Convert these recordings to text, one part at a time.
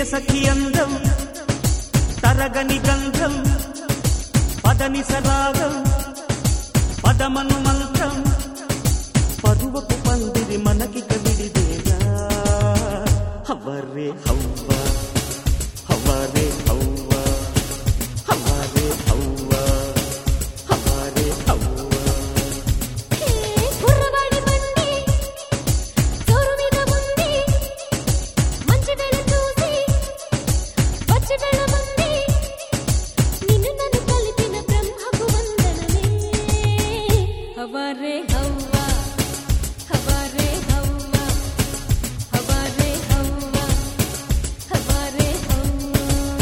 సఖి అందం తరగని గంధం పదని సరాగం పదమను మంత్రం పరువపు పందిరి మనకి కవిడిదేగా హవరే హవ్వ హవరే హవ్వ హవరే హవ్వ హవరే హవ్వ కుర్రవాడి బండి తోరు మీద ఉంది మంచి వేళ చూసి వచ్చి వెళ్ళమంది నిన్ను నన్ను కలిపిన బ్రహ్మకు వందనమే హవరే హవ్వ హవరే హవ్వ హవరే హవ్వ హవరే హవ్వ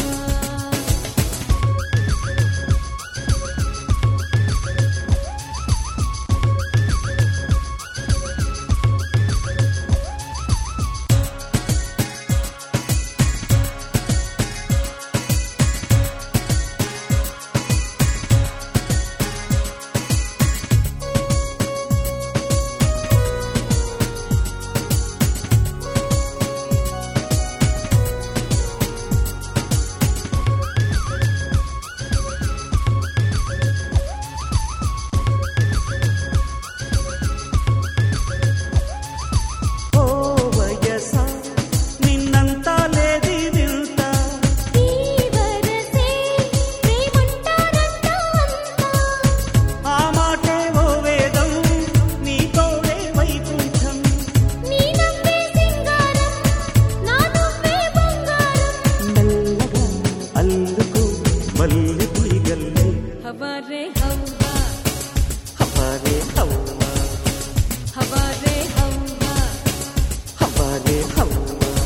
ఓ వయస నిన్నంతా లేది వింత ఈ వరసే ప్రేమంటారంట అంతా ఆ మాటే ఓ వేదం నీ తోడే వైకుంఠం నీ నవ్వే సింగారం నా నువ్వే బంగారం మెల్లగా అల్లుకు మల్లె తీగల్లే హవరే హవ్వ హవారే హవ్వ హవరే హవ్వ హవారే హవ్వ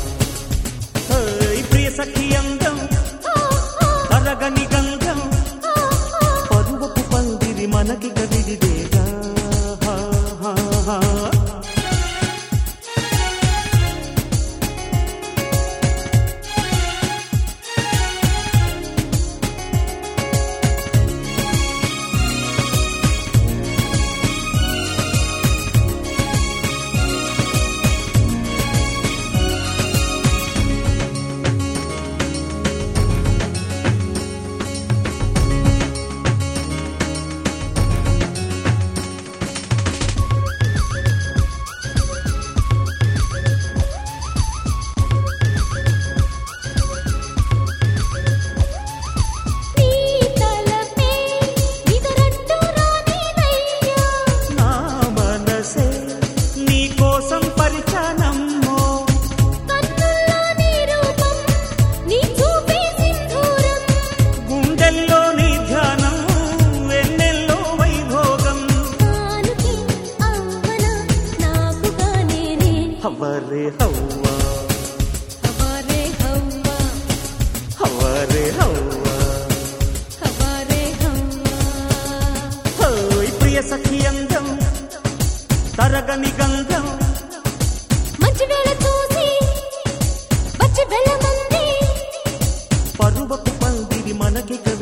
ఓయ్ ప్రియ సఖి అందం తరగని గంధం పరువపు పందిరి మనకి గదిదేగా హా, హా, హా. నీ తలపే నిదరట్టు రానిదయ్యా నా మనసే నీ కోసం పరిచనమ్మో కన్నుల్లో నీ రూపం నీ చూపే సింధూరం గుండెల్లో నీ ధ్యానం వెన్నెల్లో వైభోగం నానుకి అవ్వన నాకుగా నేనే హవరే హవ్వ హవరే హవ్వ హవరే హవ్వ హవరే హవ్వ ఓయ్ ప్రియ సఖి అందం తరగని గంధం మంచి వేళ చూసి వచ్చి వెళ్ళమంది పరువపు పందిరి మనకి కవి